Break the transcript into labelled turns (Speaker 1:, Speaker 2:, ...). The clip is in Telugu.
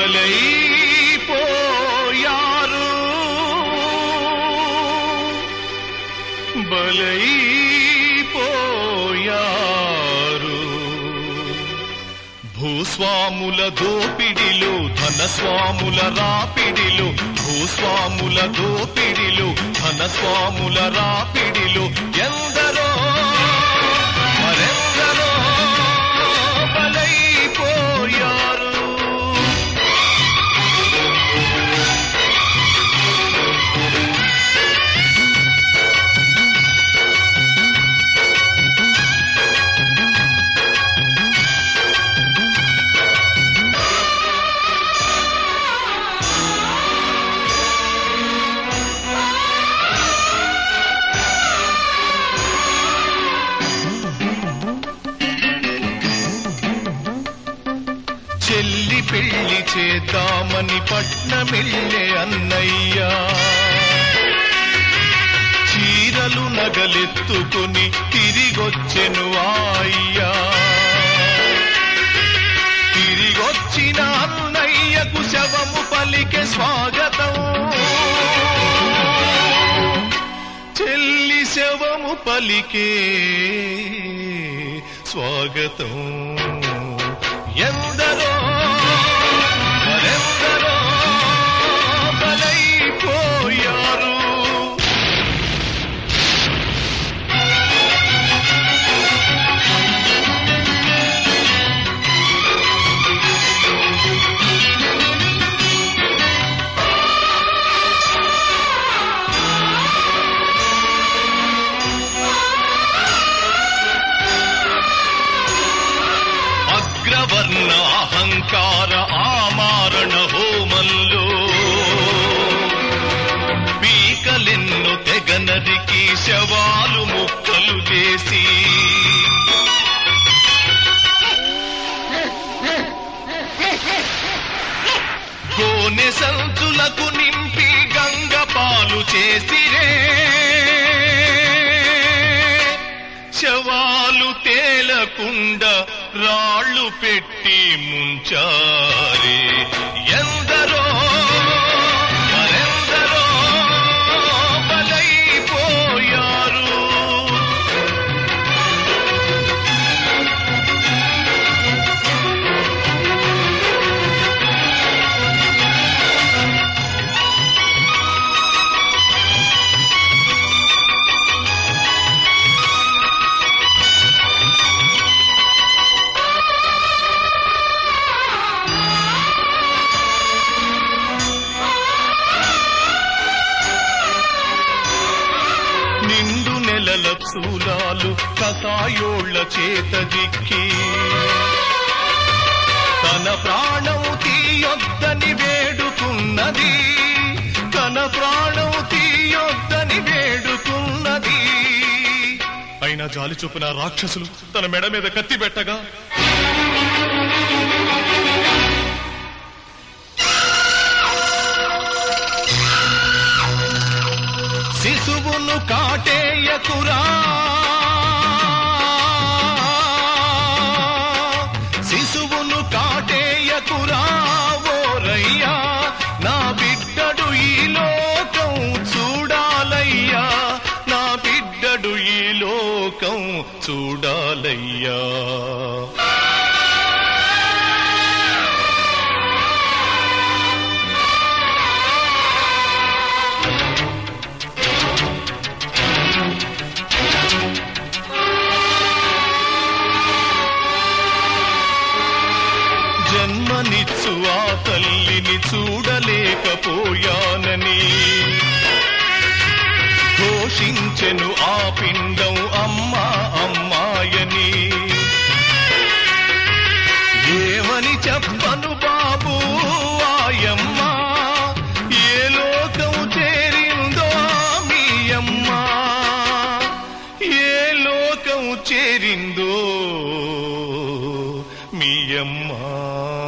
Speaker 1: బలైపోయారు బలైపోయారు భూస్వాముల దోపిడిలో ధనస్వాముల రాపిడిలో భూస్వాముల దోపిడిలో ధనస్వాముల రాపిడిలో ఎందరో మరెందరో బలైపోయారు చెల్లి పెళ్లి చేద్దామని పట్నమెళ్ళే అన్నయ్యా చీరలు నగలెత్తుకుని తిరిగొచ్చెను అయ్యా తిరిగొచ్చిన అన్నయ్యకు శవము పలికే స్వాగతం చెల్లి శవము పలికే స్వాగతం ఎందరో మరెందరో బలైపోయారు అగ్రవర్ణ అహంకార ఆమారణ హోమంలో పీకలెన్ను తెగనరికి శవాలు ముక్కలు చేసి గోనె సంచులకు నింపి గంగ పాలు చేసిరే శవాలు తేలకుండా రాళ్ళు పెట్టి ముంచారే ఎందరో మరెందరో బలైపోయారు నిండు నెలల చూలాలు కసాయోళ్ళ చేత దిక్కి తన ప్రాణం తీయొద్దని వేడుకున్నది తన ప్రాణం తీయొద్దని వేడుకున్నది అయినా జాలి చూపిన రాక్షసులు తన మెడ మీద కత్తి పెట్టగా శిశువును కాటేయకురా శిశువును కాటేయకురా ఓరయ్యా నా బిడ్డడు ఈ లోకం చూడాలయ్యా నా బిడ్డడు ఈ లోకం చూడాలయ్యా జన్మనిచ్చు ఆ తల్లిని చూడలేకపోయానని ఘోషించెను ఆ పిండం అమ్మా అమ్మాయని ఏమని చెప్పను బాబు ఆయమ్మ ఏ లోకం చేరిందో మీ అమ్మ ఏ లోకం చేరిందో మీ అమ్మ